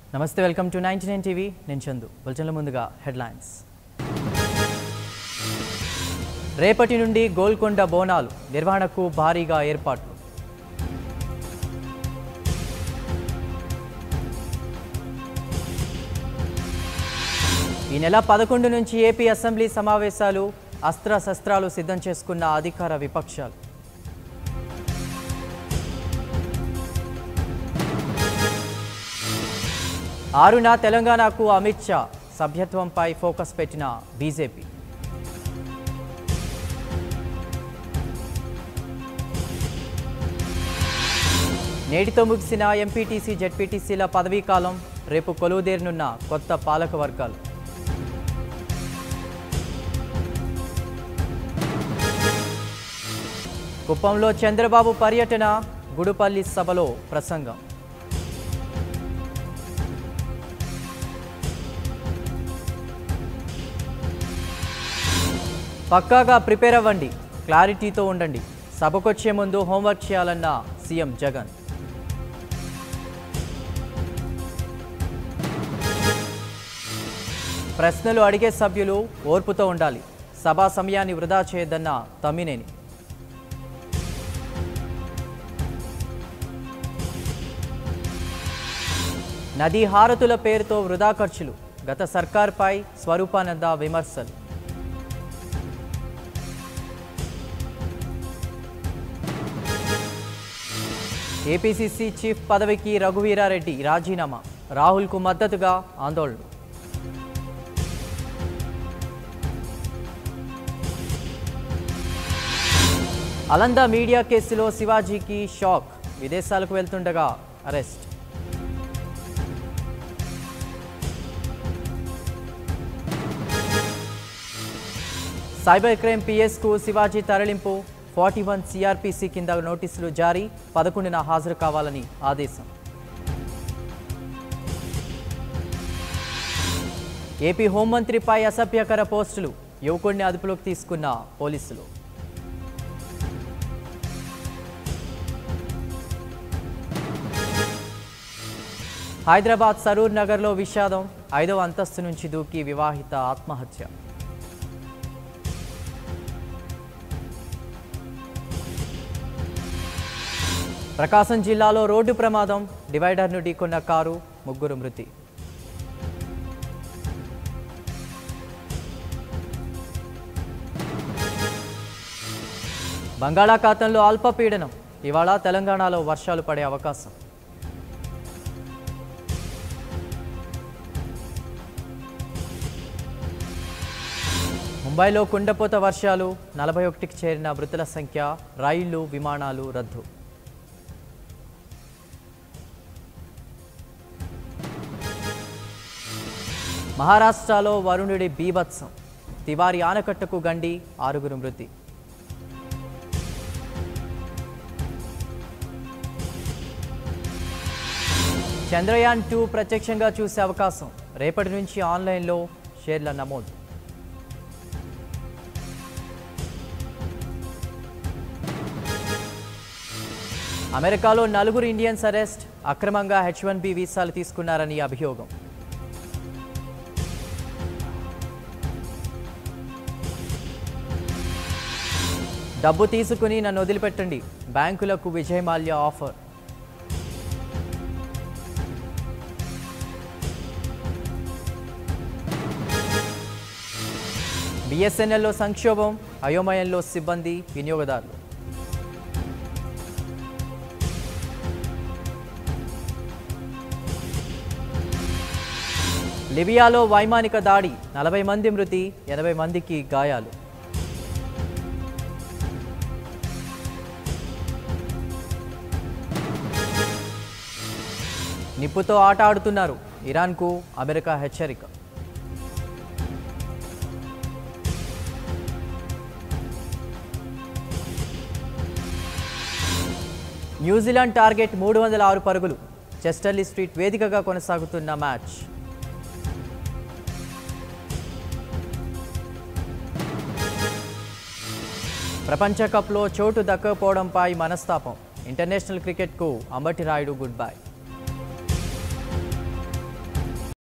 నమస్తే welcome to ninety nine TV నేను చందు బులెటిన్ల ముందుగా హెడ్లైన్స్ రేపటి నుండి గోల్కొండ బోనాలు నిర్వహణకు భారీగా ఏర్పాట్లు ఈ నెల పదకొండు నుంచి ఏపీ అసెంబ్లీ సమావేశాలు అస్త్ర శస్త్రాలు సిద్ధం చేసుకున్న అధికార విపక్షాలు ఆరున తెలంగాణకు అమిత్ షా సభ్యత్వంపై ఫోకస్ పెట్టిన బీజేపీ నేటితో ముగిసిన ఎంపీటీసీ జెడ్పీటీసీల పదవీ కాలం రేపు కొలువుదేరనున్న కొత్త పాలక వర్గాలు కుప్పంలో చంద్రబాబు పర్యటన గుడుపల్లి సభలో ప్రసంగం పక్కాగా ప్రిపేర్ అవ్వండి క్లారిటీతో ఉండండి సభకొచ్చే ముందు హోంవర్క్ చేయాలన్న సీఎం జగన్ ప్రశ్నలు అడిగే సభ్యులు ఓర్పుతో ఉండాలి సభా సమయాన్ని వృధా చేయొద్దన్న తమ్మినేని నదీ హారతుల పేరుతో వృధా ఖర్చులు గత సర్కార్పై స్వరూపానంద విమర్శలు ఏపీసీసీ చీఫ్ పదవికి రఘువీరారెడ్డి రాజీనామా రాహుల్కు మద్దతుగా ఆందోళన అలంద మీడియా కేసులో శివాజీకి షాక్ విదేశాలకు వెళ్తుండగా అరెస్ట్ సైబర్ క్రైమ్ పిఎస్కు శివాజీ తరలింపు ఫార్టీ వన్ సిఆర్పిసి కింద నోటీసులు జారీ పదకొండున హాజరు కావాలని ఆదేశం ఏపీ హోంమంత్రిపై అసభ్యకర పోస్టులు యువకుడిని అదుపులోకి తీసుకున్న పోలీసులు హైదరాబాద్ సరూర్ నగర్లో విషాదం ఐదవ అంతస్తు నుంచి దూకి వివాహిత ఆత్మహత్య ప్రకాశం జిల్లాలో రోడ్డు ప్రమాదం డివైడర్ను ఢీకొన్న కారు ముగ్గురు మృతి బంగాళాఖాతంలో అల్పపీడనం ఇవాళ తెలంగాణలో వర్షాలు పడే అవకాశం ముంబైలో కుండపోత వర్షాలు నలభై ఒకటికి చేరిన మృతుల సంఖ్య రైళ్లు విమానాలు రద్దు మహారాష్ట్రలో వరుణుడి బీభత్సం తివారి ఆనకట్టకు గండి ఆరుగురు మృతి చంద్రయాన్ టూ ప్రత్యక్షంగా చూసే అవకాశం రేపటి నుంచి ఆన్లైన్లో షేర్ల నమోదు అమెరికాలో నలుగురు ఇండియన్స్ అరెస్ట్ అక్రమంగా హెచ్ వన్ బి వీసాలు తీసుకున్నారని అభియోగం డబ్బు తీసుకుని నన్ను వదిలిపెట్టండి బ్యాంకులకు విజయమాల్య ఆఫర్ బిఎస్ఎన్ఎల్లో సంక్షోభం అయోమయంలో సిబ్బంది వినియోగదారులు లిబియాలో వైమానిక దాడి నలభై మంది మృతి ఎనభై మందికి గాయాలు నిప్పుతో ఆట ఆడుతున్నారు ఇరాన్కు అమెరికా హెచ్చరిక న్యూజిలాండ్ టార్గెట్ మూడు వందల ఆరు పరుగులు చెస్టర్లీ స్ట్రీట్ వేదికగా కొనసాగుతున్న మ్యాచ్ ప్రపంచ కప్లో చోటు దక్కకపోవడంపై మనస్తాపం ఇంటర్నేషనల్ క్రికెట్కు అంబటి రాయుడు గుడ్ బై